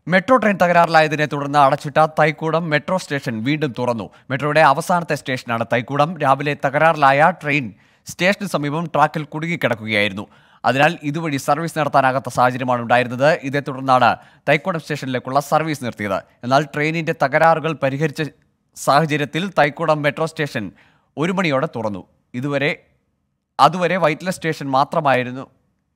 Metro train തകരാറിലായതിനെ തുടർന്ന് അടച്ചിട്ട Thykoodam metro station വീണ്ടും തുറന്നു മെട്രോയുടെ അവസാനത്തെ സ്റ്റേഷനാണ് തൈക്കൂടം രാവിലെ തകരാറിലായ ട്രെയിൻ സ്റ്റേഷന് സമീപം ട്രാക്കിൽ കുടുങ്ങിക്കിടക്കുകയായിരുന്നു അതിനാൽ ഇതുവഴി സർവീസ് നടത്താനാകാത്ത സാഹചര്യമാണ് ഉണ്ടായിരുന്നത് ഇതേ തുടർന്നാണ് തൈക്കൂടം സ്റ്റേഷനിലേക്കുള്ള സർവീസ് നിർത്തിയത് എന്നാൽ ട്രെയിനിന്റെ തകരാറുകൾ പരിഹരിച്ച സാഹചര്യത്തിൽ തൈക്കൂടം മെട്രോ സ്റ്റേഷൻ ഒരു മണിയോടെ തുറന്നു ഇതുവരെ അതുവരെ വൈറ്റ്ല സ്റ്റേഷൻ മാത്രമായിരുന്നു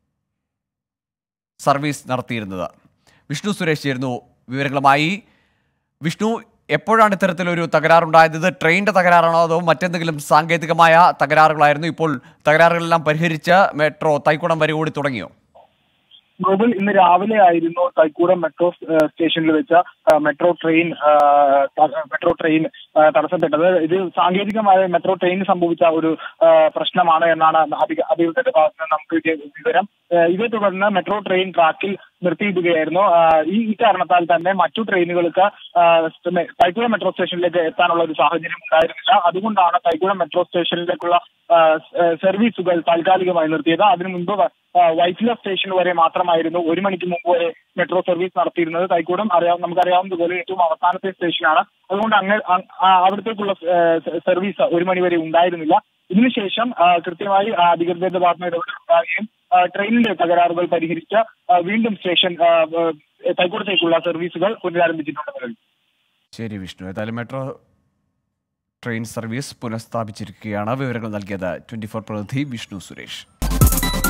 സർവീസ് നടത്തിയിരുന്നത് വിഷ്ണു സുരേഷ് ചേരുന്നു വിവരങ്ങളുമായി വിഷ്ണു എപ്പോഴാണ് ഇത്തരത്തിലൊരു തകരാറുണ്ടായത് ഇത് ട്രെയിനിന്റെ തകരാറാണോ അതോ മറ്റെന്തെങ്കിലും സാങ്കേതികമായ തകരാറുകളായിരുന്നു ഇപ്പോൾ തകരാറുകളെല്ലാം പരിഹരിച്ച് മെട്രോ തൈക്കുടം വരെ ഓടി തുടങ്ങിയോ ഗോകുൽ ഇന്ന് രാവിലെ ആയിരുന്നു തൈക്കൂടം മെട്രോ ഏഹ്, സ്റ്റേഷനിൽ വെച്ച ഏഹ്, മെട്രോ ട്രെയിൻ ഏഹ്, ത- മെട്രോ ട്രെയിൻ ഏഹ്, തടസ്സപ്പെട്ടത് ഇത് സാങ്കേതികമായ മെട്രോ ട്രെയിനിന് സംഭവിച്ച ഒരു ഏഹ്, പ്രശ്നമാണ് എന്നാണ് അധിക- അധികൃതരുടെ ഭാഗത്ത് നിന്ന് നമുക്ക് കിട്ടിയ വിവരം ഏഹ്, ഇതേ തുടർന്ന് മെട്രോ ട്രെയിൻ ട്രാക്കിൽ നിർത്തിയിടുകയായിരുന്നു ഏഹ്, ഈ ഈ കാരണത്താൽ തന്നെ മറ്റു ട്രെയിനുകൾക്ക് ഏഹ്, സ്റ്റ- തൈക്കുളം മെട്രോ സ്റ്റേഷനിലേക്ക് എത്താനുള്ള ഒരു സാഹചര്യം ഉണ്ടായിരുന്നില്ല അതുകൊണ്ടാണ് തൈക്കുളം മെട്രോ സ്റ്റേഷനിലേക്കുള്ള ഏഹ്, സ്- ഏഹ്, സർവീസുകൾ താൽക്കാലികമായി നിർത്തിയത് അതിനു മുൻപ് വ- ഏഹ്, വൈറ്റില സ്റ്റേഷൻ വരെ മാത്രമായിരുന്നു ഒരു മണിക്ക് മുമ്പ് വരെ മെട്രോ സർവീസ് നടത്തിയിരുന്നത് തൈക്കൂടം അറിയാം നമുക്കറിയാവുന്നതുപോലെ ഏറ്റവും അവസാനത്തെ സ്റ്റേഷനാണ് അതുകൊണ്ട് അങ്ങ് അ- ആ അവിടത്തേക്കുള്ള ഏഹ്, സ- സർവീസ് ഒരു മണി വരെ ഉണ്ടായിരുന്നില്ല ഇതിനുശേഷം ആ, കൃത്യമായി ആ, അധികൃതരുടെ ഭാഗത്ത് നിന്ന് ഇടപെടൽ ഉണ്ടാവുകയും ആ, ട്രെയിനിന്റെ തകരാറുകൾ പരിഹരിച്ച് ആ, വീണ്ടും സ്റ്റേഷൻ ആ, ഏഹ്, തൈക്കൂടത്തേക്കുള്ള സർവീസുകൾ പുനരാരംഭിച്ചിട്ടുണ്ട് നിലവിൽ. ശരി വിഷ്ണു ഏതായാലും മെട്രോ ട്രെയിൻ സർവീസ് പുനഃസ്ഥാപിച്ചിരിക്കുകയാണ് വിവരങ്ങൾ നൽകിയത് ട്വന്റി ഫോർ പ്രതിനിധി വിഷ്ണു സുരേഷ്